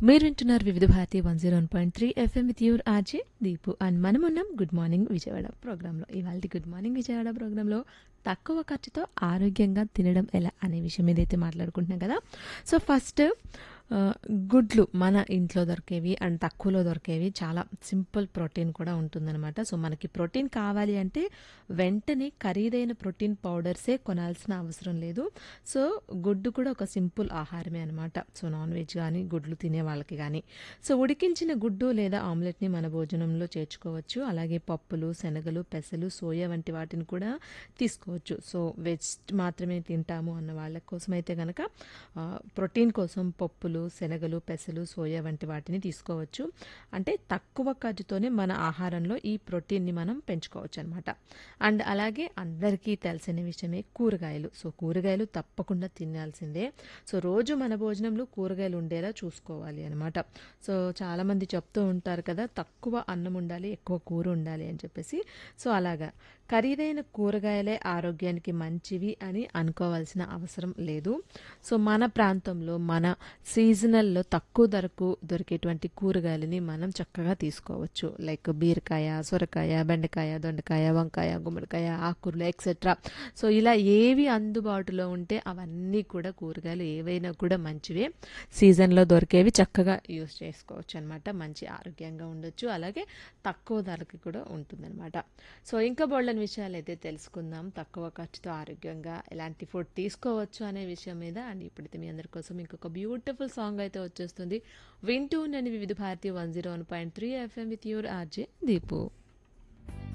మీరు వింటున్నారు Vividh Bharati one zero one point three FM with your RJ Deepu and మనం ఉన్నాం గుడ్ మార్నింగ్ విజయవాడ ప్రోగ్రాంలో ఇవాళ గుడ్ మార్నింగ్ విజయవాడ ప్రోగ్రాంలో తక్కువ ఖర్చుతో ఆరోగ్యంగా తినడం ఎలా అనే విషయం ఏదైతే మాట్లాడుకుంటున్నాం కదా సో ఫస్ట్ ఆ, గుడ్లు మన ఇంట్లో దొరికేవి అండ్ తక్కువలో దొరికేవి చాలా సింపుల్ ప్రోటీన్ కూడా ఉంటుందన్నమాట సో మనకి ప్రోటీన్ కావాలి అంటే వెంటనే ఖరీదైన ప్రోటీన్ పౌడర్సే కొనాల్సిన అవసరం లేదు సో గుడ్డు కూడా ఒక సింపుల్ ఆహారమే అనమాట సో నాన్ వెజ్ కానీ గుడ్లు తినే వాళ్ళకి కానీ సో ఉడికించిన గుడ్డు లేదా ఆమ్లెట్ని మన భోజనంలో చేర్చుకోవచ్చు అలాగే పప్పులు శనగలు పెసలు సోయా వంటి వాటిని కూడా తీసుకోవచ్చు సో వెజ్ మాత్రమే తింటాము అన్న వాళ్ళ కోసం అయితే కనుక ఆ, ప్రోటీన్ కోసం పప్పులు శనగలు పెసలు సోయా వంటి వాటిని తీసుకోవచ్చు అంటే తక్కువ ఖర్చుతోనే మన ఆహారంలో ఈ ప్రోటీన్ని మనం పెంచుకోవచ్చు అనమాట అండ్ అలాగే అందరికీ తెలిసిన విషయమే కూరగాయలు సో కూరగాయలు తప్పకుండా తినాల్సిందే సో రోజు మన భోజనంలో కూరగాయలు ఉండేలా చూసుకోవాలి అనమాట సో చాలామంది చెప్తూ ఉంటారు కదా తక్కువ అన్నం ఉండాలి ఎక్కువ కూర ఉండాలి అని చెప్పేసి సో అలాగా ఖరీదైన కూరగాయలే ఆరోగ్యానికి మంచివి అని అనుకోవాల్సిన అవసరం లేదు సో మన ప్రాంతంలో మన సీజనల్లో తక్కువ ధరకు దొరికేటువంటి కూరగాయలని మనం చక్కగా తీసుకోవచ్చు లైక్ బీరకాయ సొరకాయ బెండకాయ దొండకాయ వంకాయ గుమ్మడికాయ ఆకుకూరలు ఎక్సెట్రా సో ఇలా ఏవి అందుబాటులో ఉంటే అవన్నీ కూడా కూరగాయలు ఏవైనా కూడా మంచివే సీజన్లో దొరికేవి చక్కగా యూస్ చేసుకోవచ్చు అనమాట మంచి ఆరోగ్యంగా ఉండొచ్చు అలాగే తక్కువ ధరకి కూడా ఉంటుందన్నమాట సో ఇంకా బోళ్ళని విషయాలు అయితే తెలుసుకుందాం తక్కువ ఖర్చుతో ఆరోగ్యంగా ఎలాంటి ఫుడ్ తీసుకోవచ్చు అనే విషయం మీద అండ్ ఇప్పుడైతే మీ అందరి కోసం ఇంకొక బ్యూటిఫుల్ సాంగ్ అయితే వచ్చేస్తుంది వింటూ నేను Vividh Bharati one zero one point three FM with your RJ Deepu